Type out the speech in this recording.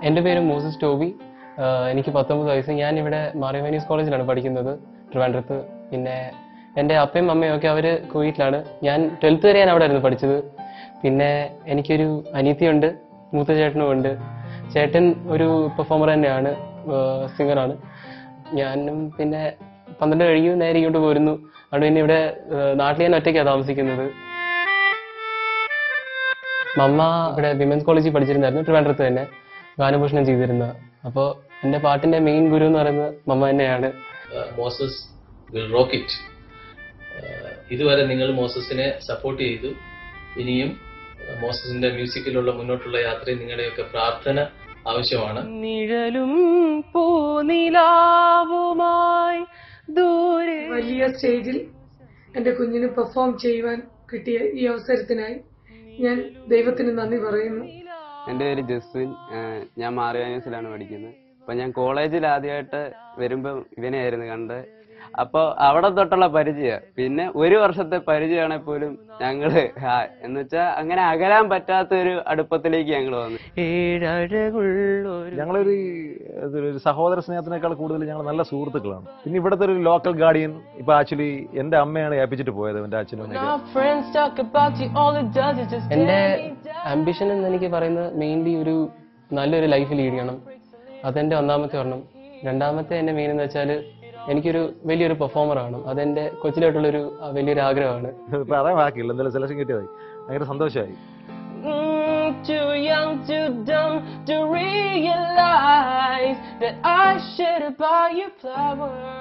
എൻ്റെ പേര് Moses Toby ആഹ് എനിക്ക് പത്തൊമ്പത് വയസ്സ് ഞാൻ ഇവിടെ മാറിയമാനീസ് കോളേജിലാണ് പഠിക്കുന്നത് ട്രിവാൻഡ്രത്ത് പിന്നെ എൻ്റെ അപ്പയും അമ്മയും ഒക്കെ അവർ കുവൈറ്റിലാണ് ഞാൻ ട്വൽത്ത് വരെ ഞാൻ അവിടെ ആയിരുന്നു പഠിച്ചത് പിന്നെ എനിക്കൊരു അനീതിയുണ്ട് മൂത്ത ചേട്ടനും ഉണ്ട് ചേട്ടൻ ഒരു പെർഫോമർ തന്നെയാണ് സിംഗറാണ് ഞാനും പിന്നെ പന്ത്രണ്ട് കഴിഞ്ഞു നേരെ ഇങ്ങോട്ട് പോരുന്നു അതുകൊണ്ട് പിന്നെ ഇവിടെ ആഹ് നാട്ടിൽ ഞാൻ ഒറ്റയ്ക്കാണ് താമസിക്കുന്നത് മമ്മ ഇവിടെ വിമൻസ് കോളേജിൽ പഠിച്ചിരുന്നായിരുന്നു ട്രിവാൻഡ്രത്ത് തന്നെ ഗാനഭൂഷണം ചെയ്തിരുന്ന അപ്പോൾ എൻ്റെ പാട്ടിന്റെ മെയിൻ ഗുരു എന്ന് പറയുന്നത് മമ്മ തന്നെയാണ് മോസസ് വിൽ റോക്ക് ഇറ്റ് ഇതുവരെ നിങ്ങൾ മോസസിനെ സപ്പോർട്ട് ചെയ്തു ഇനിയും uh, മോസസിന്റെ മ്യൂസിക്കിലുള്ള മുന്നോട്ടുള്ള യാത്രയിൽ നിങ്ങളുടെയൊക്കെ പ്രാർത്ഥന ആവശ്യമാണ് നിഴലും പൂനിലാവുമായി ദൂരെ വലിയ സ്റ്റേജിൽ എൻ്റെ കുഞ്ഞിന് പെർഫോം ചെയ്യുവാൻ കിട്ടിയ ഈ അവസരത്തിനായി ഞാൻ ദൈവത്തിന് നന്ദി പറയുന്നു എൻ്റെ പേര് ജസ്വിൻ ഏഹ് ഞാൻ മാറിയാനൂസിലാണ് പഠിക്കുന്നത് അപ്പൊ ഞാൻ കോളേജിൽ ആദ്യമായിട്ട് വരുമ്പോൾ ഇവനെയായിരുന്നു കണ്ടത് അപ്പോൾ അവിടെ തൊട്ടുള്ള പരിചയം പിന്നെ ഒരു വർഷത്തെ പരിചയമാണെങ്കിൽ പോലും ഞങ്ങള് ഹാ- എന്ന് വെച്ചാൽ അങ്ങനെ അകലാൻ പറ്റാത്ത ഒരു അടുപ്പത്തിലേക്ക് ഞങ്ങൾ വന്നു ഏഴഴകുള്ളൊരു ഞങ്ങളൊരു ഒരു സഹോദര സ്നേഹത്തിനേക്കാൾ കൂടുതൽ ഞങ്ങൾ നല്ല സുഹൃത്തുക്കളാണ് പിന്നെ ഇവിടുത്തെ ഒരു ലോക്കൽ ഗാർഡിയൻ ഇപ്പൊ ആക്ച്വലി എന്റെ അമ്മയാണ് ഏൽപ്പിച്ചിട്ട് പോയത് എന്റെ അച്ഛനും അമ്മയൊക്കെ എൻ്റെ ആംബിഷൻ എന്ന് എനിക്ക് പറയുന്നത് മെയിൻലി ഒരു നല്ലൊരു ലൈഫ് ലീഡ് ചെയ്യണം അതെന്റെ ഒന്നാമത്തെ ഒരെണ്ണം രണ്ടാമത്തെ എൻ്റെ മെയിൻ എന്ന് വെച്ചാൽ എനിക്കൊരു വലിയൊരു പെർഫോമർ ആണ് അതെന്റെ കൊച്ചിലായിട്ടുള്ളൊരു ആ, വലിയൊരു ആഗ്രഹമാണ് ഇപ്പൊ അതാ ബാക്കിയില്ല എന്തായാലും സെലക്ഷൻ കിട്ടിയതായി ഭയങ്കര സന്തോഷമായി Mm, too young, too dumb to realize that I should have bought you flowers.